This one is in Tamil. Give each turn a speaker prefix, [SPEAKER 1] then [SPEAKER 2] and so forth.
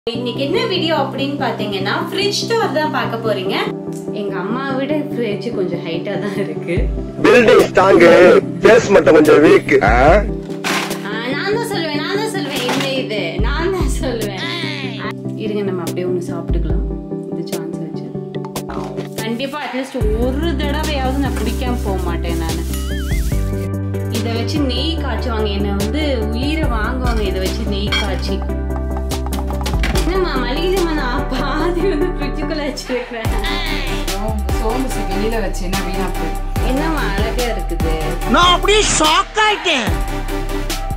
[SPEAKER 1] இன்னைக்கு என்ன வீடியோ அப்படின்னு பாத்தீங்கன்னா ஃப்ரிட்ஜ் டோர் தான் பார்க்க போறீங்க எங்க அம்மா விட ஃப்ரிட்ஜ் கொஞ்சம் ஹைட்டா தான் இருக்கு
[SPEAKER 2] பில்டிங் ஸ்ட்ராங்கு பேஸ் மட்டும் கொஞ்சம் வீக்
[SPEAKER 1] ஆ, நான் தான் சொல்லுவேன் நான் தான் சொல்லுவேன் என்ன இது நான் தான் சொல்லுவேன் இருங்க நம்ம அப்படியே ஒன்று சாப்பிட்டுக்கலாம் இது சான்ஸ் வச்சு கண்டிப்பா அட்லீஸ்ட் ஒரு தடவையாவது நான் பிடிக்காம போக மாட்டேன் நான் இதை வச்சு நெய் காய்ச்சுவாங்க என்னை வந்து உயிரை வாங்குவாங்க இதை வச்சு நெய் காய்ச்சி என்னம்மா மளிகை ஜாமான் நான் பாதி வந்து ஃப்ரிட்ஜுக்குள்ள வச்சிருக்கிறேன்
[SPEAKER 3] சோம்பு சோம்பு வெளியில வச்சேன்னா வீணா போயிடும்
[SPEAKER 1] என்னம்மா அழகா இருக்குது
[SPEAKER 4] நான் அப்படியே ஷாக் ஆயிட்டேன்